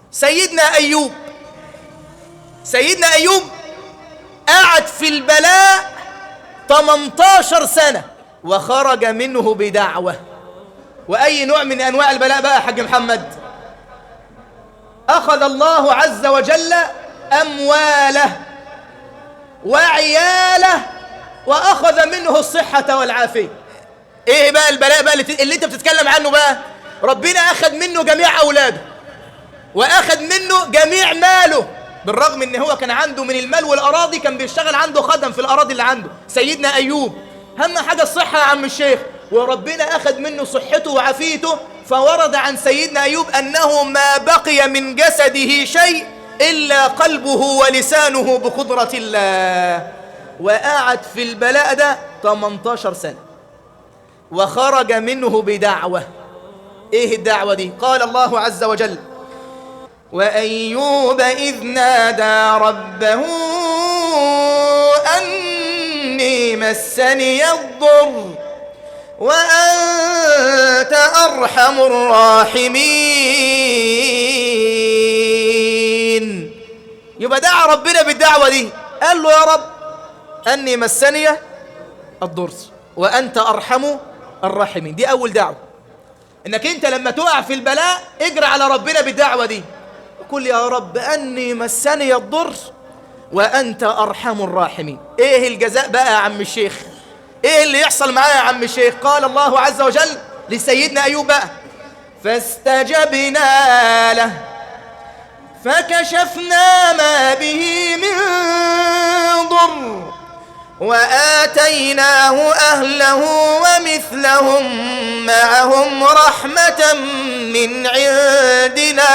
سيدنا أيوب سيدنا أيوب قعد في البلاء 18 سنة وخرج منه بدعوة وأي نوع من أنواع البلاء بقى يا حاج محمد أخذ الله عز وجل أمواله وعياله وأخذ منه الصحة والعافية إيه بقى البلاء بقى اللي, اللي أنت بتتكلم عنه بقى ربنا أخذ منه جميع أولاده وأخذ منه جميع ماله بالرغم ان هو كان عنده من المال والأراضي كان بيشتغل عنده خدم في الأراضي اللي عنده سيدنا أيوب هم حاجة الصحة يا عم الشيخ وربنا أخذ منه صحته وعافيته فورد عن سيدنا أيوب أنه ما بقي من جسده شيء إلا قلبه ولسانه بقدرة الله وقعد في البلاء ده 18 سنة وخرج منه بدعوة إيه الدعوة دي قال الله عز وجل وأيوب إذ نادى ربه أني مسني الضر وأنت أرحم الراحمين يبقى دعا ربنا بالدعوة دي قال له يا رب أني مسني الضر وأنت أرحم الراحمين دي أول دعوة إنك أنت لما تقع في البلاء اجري على ربنا بالدعوة دي قل يا رب أني مسني الضر وأنت أرحم الراحمين إيه الجزاء بقى يا عم الشيخ إيه اللي يحصل معايا يا عم الشيخ قال الله عز وجل لسيدنا أيوب بقى فاستجبنا له فكشفنا ما به من ضر وآتيناه أهله ومثلهم معهم رحمة من عندنا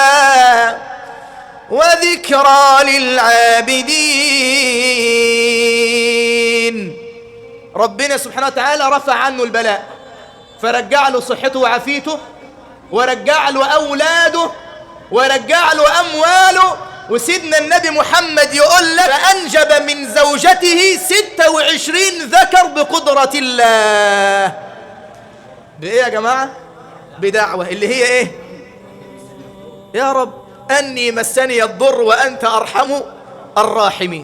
وذكرى للعابدين ربنا سبحانه وتعالى رفع عنه البلاء فرجع له صحته وعافيته ورجع له أولاده ورجع له أمواله وسيدنا النبي محمد يقول لك فأنجب من زوجته ستة وعشرين ذكر بقدرة الله بإيه يا جماعة بدعوة اللي هي إيه يا رب أني مسني الضر وأنت أرحم الراحمين